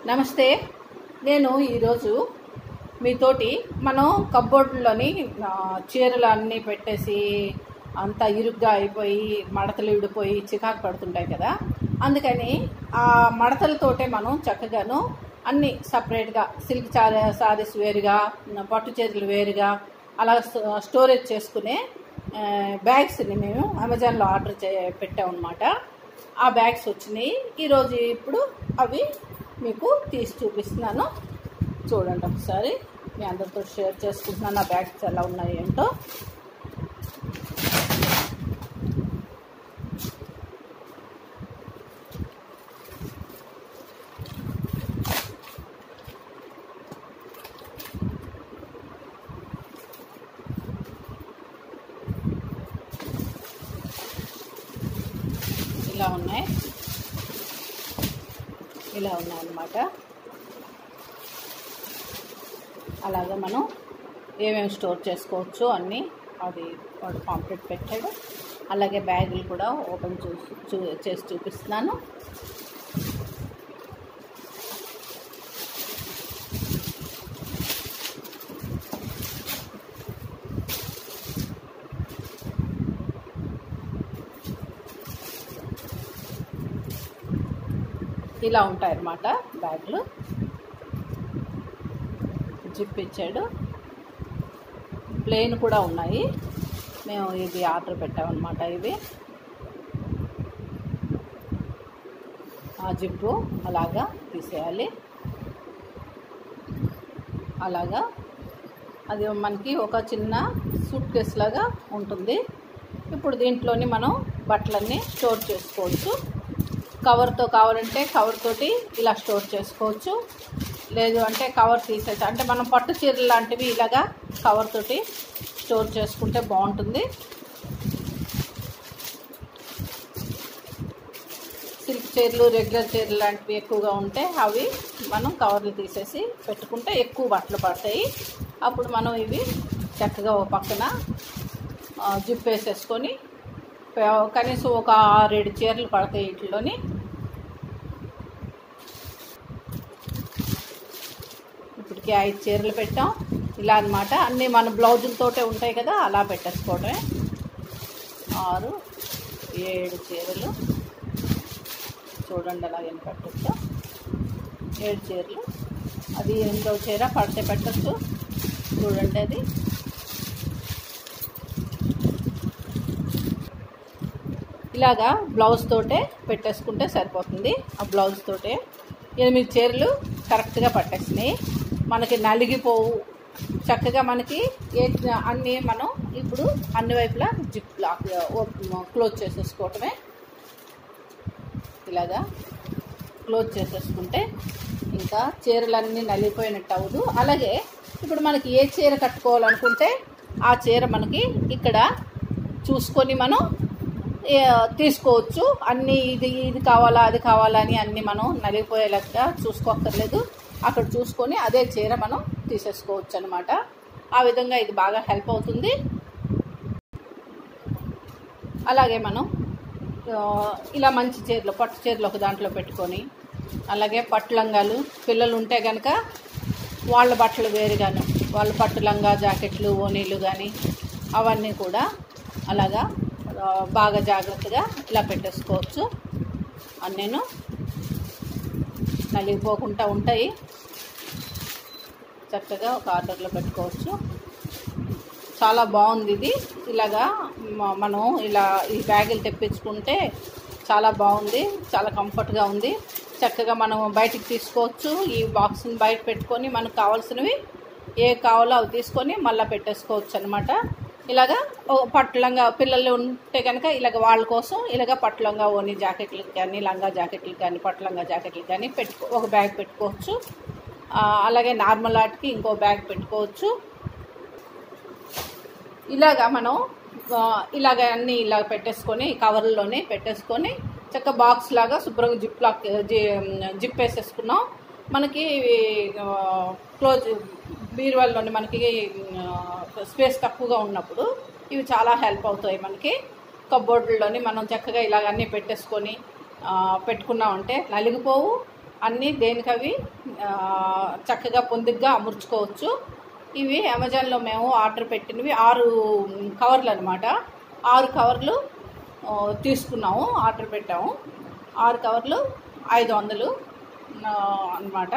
నమస్తే నేను ఈరోజు మీతోటి మనం కబ్బోర్డులోని ఆ, చీరలు అన్నీ పెట్టేసి అంతా ఇరుగ్గా అయిపోయి మడతలు విడిపోయి చికాకు పడుతుంటాయి కదా అందుకని ఆ మడతలతోటే మనం చక్కగాను అన్ని సపరేట్గా సిల్క్ చార సారీస్ వేరుగా పట్టు చీరలు వేరుగా అలా స్టో- స్టోరేజ్ చేసుకునే ఆ, బ్యాగ్స్ని మేము అమెజాన్లో ఆర్డర్ చే పెట్టామన్నమాట ఆ బ్యాగ్స్ వచ్చినాయి ఈరోజు ఇప్పుడు అవి మీకు తీసి చూపిస్తున్నాను చూడండి ఒకసారి మీ అందరితో షేర్ చేసుకుంటున్నాను ఆ బ్యాగ్స్ ఎలా ఉన్నాయి ఏంటో ఇలా ఉన్నాయి ఇలా ఉన్నాయన్నమాట అలాగే మనం ఏమేమి స్టోర్ చేసుకోవచ్చు అన్నీ అది వాడు పాంప్లెట్ పెట్టాడు అలాగే బ్యాగులు కూడా ఓపెన్ చూసి చూ చేసి చూపిస్తున్నాను ఇలా ఉంటాయన్నమాట బ్యాగులు జిప్ ఇచ్చాడు ప్లేన్ కూడా ఉన్నాయి మేము ఇది ఆర్డర్ పెట్టామన్నమాట ఇవి ఆ జిప్పు అలాగా తీసేయాలి అలాగా అది మనకి ఒక చిన్న సూట్ కేస్ లాగా ఉంటుంది ఇప్పుడు దీంట్లోని మనం బట్టలన్నీ స్టోర్ చేసుకోవచ్చు కవర్తో కావాలంటే కవర్ తోటి ఇలా స్టోర్ చేసుకోవచ్చు లేదు అంటే కవర్ తీసేసి అంటే మనం పట్టు చీరలు లాంటివి ఇలాగా కవర్ తోటి స్టోర్ చేసుకుంటే బాగుంటుంది సిల్క్ చీరలు రెగ్యులర్ చీరలు లాంటివి ఎక్కువగా ఉంటే అవి మనం కవర్లు తీసేసి పెట్టుకుంటే ఎక్కువ బట్టలు పడతాయి అప్పుడు మనం ఇవి చక్కగా ఒక పక్కన ఆ, జిప్ వేసేసుకొని ప- కనీసం ఒక ఆరేడు చీరలు పడతాయి వీటిలోని ఇప్పటికి ఐదు చీరలు పెట్టాం ఇలా అన్నమాట అన్నీ మన బ్లౌజులతోటే ఉంటాయి కదా అలా పెట్టేసుకోవడమే ఆరు ఏడు చీరలు చూడండి అలా ఏం పెట్టచ్చు ఏడు చీరలు అది ఎనిమిదో చీర పడితే పెట్టచ్చు చూడండి అది ఇలాగా బ్లౌజ్ తోటే పెట్టేసుకుంటే సరిపోతుంది ఆ బ్లౌజ్ తోటే ఎనిమిది చీరలు కరెక్ట్గా పట్టేసినాయి మనకి నలిగిపోవు చక్కగా మనకి ఏ అన్నీ మనం ఇప్పుడు అన్ని వైపులా జిప్ లాక్ క్లోజ్ చేసేసుకోవటమే ఇలాగా క్లోజ్ చేసేసుకుంటే ఇంకా చీరలన్నీ నలిగిపోయినట్టు అవ్వదు అలాగే ఇప్పుడు మనకి ఏ చీర కట్టుకోవాలనుకుంటే ఆ చీర మనకి ఇక్కడ చూసుకొని మనం ఏ, తీసుకోవచ్చు అన్నీ ఇది ఇది కావాలా అది కావాలా అని అన్నీ మనం నలిగిపోయేలాగా చూసుకోక్కర్లేదు అక్కడ చూసుకొని అదే చీర మనం తీసేసుకోవచ్చు అనమాట ఆ విధంగా ఇది బాగా హెల్ప్ అవుతుంది అలాగే మనం ఆ, ఇలా మంచి చీరలు పట్టు చీరలు ఒక దాంట్లో పెట్టుకొని అలాగే పట్టు లంగాలు పిల్లలు ఉంటే కనుక వాళ్ళ బట్టలు వేరుగాను వాళ్ళ పట్టు లంగా జాకెట్లు ఓనీలు కానీ అవన్నీ కూడా అలాగా ఆ, బాగా జాగ్రత్తగా ఇలా పెట్టేసుకోవచ్చు అన్నీను నలిగిపోకుండా ఉంటాయి చక్కగా ఒక ఆర్డర్లో పెట్టుకోవచ్చు చాలా బాగుంది ఇది ఇలాగా మ- మనం ఇలా ఈ బ్యాగులు తెప్పించుకుంటే చాలా బాగుంది చాలా కంఫర్ట్గా ఉంది చక్కగా మనం బయటికి తీసుకోవచ్చు ఈ బాక్స్ని బయట పెట్టుకొని మనకు కావాల్సినవి ఏ కావాలో అవి తీసుకొని మళ్ళీ పెట్టేసుకోవచ్చు అనమాట ఇలాగా ఓ పట్టు లంగా పిల్లలు ఉంటే కనుక ఇలాగ వాళ్ళ కోసం ఇలాగ పట్టు లంగా ఓని జాకెట్లకు కానీ లంగా జాకెట్లకు కానీ పట్టు లంగా జాకెట్లకు కానీ పెట్టుకో ఒక బ్యాగ్ పెట్టుకోవచ్చు ఆ, అలాగే నార్మల్ ఆర్ట్కి ఇంకో బ్యాగ్ పెట్టుకోవచ్చు ఇలాగా మనం ఆ, ఇలాగ అన్నీ ఇలా పెట్టేసుకొని కవర్లోనే పెట్టేసుకొని చక్క బాక్స్ లాగా శుభ్రంగా జిప్ లాక్ జి- జిప్ వేసేసుకున్నాం మనకి ఆ, క్లోజ్ బీరువాల్లోని మనకి ఆ, స్పేస్ తక్కువగా ఉన్నప్పుడు ఇవి చాలా హెల్ప్ అవుతాయి మనకి కబోర్డుల్లోని మనం చక్కగా ఇలాగ అన్నీ పెట్టేసుకొని ఆ, పెట్టుకున్నామంటే నలిగిపోవు అన్నీ దేనికవి ఆ, చక్కగా పొందిగ్గా అమర్చుకోవచ్చు ఇవి అమెజాన్లో మేము ఆర్డర్ పెట్టినవి ఆరు కవర్లు అనమాట ఆరు కవర్లు ఆ, తీసుకున్నాము ఆర్డర్ పెట్టాము ఆరు కవర్లు ఐదు వందలు అనమాట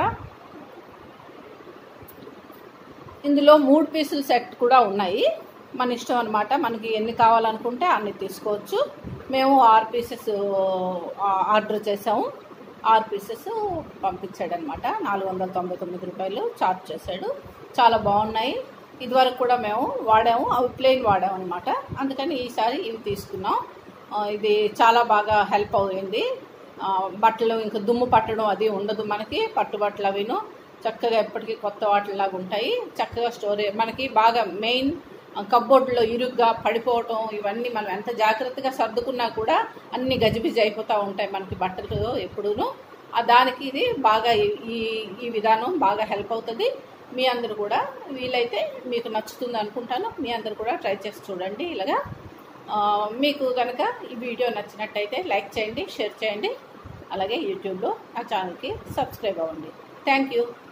ఇందులో మూడు పీసుల సెట్ కూడా ఉన్నాయి మన ఇష్టం అనమాట మనకి ఎన్ని కావాలనుకుంటే అన్ని తీసుకోవచ్చు మేము ఆరు పీసెస్ ఆర్డర్ చేసాము ఆరు పీసెస్ పంపించాడు అనమాట నాలుగు వందల తొంభై తొమ్మిది రూపాయలు చార్జ్ చేశాడు చాలా బాగున్నాయి ఇదివరకు కూడా మేము వాడాము అవి ప్లెయిన్ వాడాము అనమాట అందుకని ఈసారి ఇవి తీసుకున్నాం ఆ, ఇది చాలా బాగా హెల్ప్ అయింది ఆ, బట్టలు ఇంకా దుమ్ము పట్టడం అది ఉండదు మనకి పట్టు బట్టలు అవిను చక్కగా ఎప్పటికీ కొత్త వాటిలాగా ఉంటాయి చక్కగా స్టోరేజ్ మనకి బాగా మెయిన్ కబ్బోర్డులో ఇరుగ్గా పడిపోవటం ఇవన్నీ మనం ఎంత జాగ్రత్తగా సర్దుకున్నా కూడా అన్ని గజిబిజి అయిపోతూ ఉంటాయి మనకి బట్టలు ఎప్పుడూను ఆ దానికి ఇది బాగా ఈ- ఈ ఈ విధానం బాగా హెల్ప్ అవుతుంది మీ అందరు కూడా వీలైతే మీకు నచ్చుతుంది అనుకుంటాను మీ అందరు కూడా ట్రై చేసి చూడండి ఇలాగా ఆ, మీకు కనుక ఈ వీడియో నచ్చినట్టయితే లైక్ చేయండి షేర్ చేయండి అలాగే యూట్యూబ్లో నా ఛానల్కి సబ్స్క్రైబ్ అవ్వండి థ్యాంక్ యూ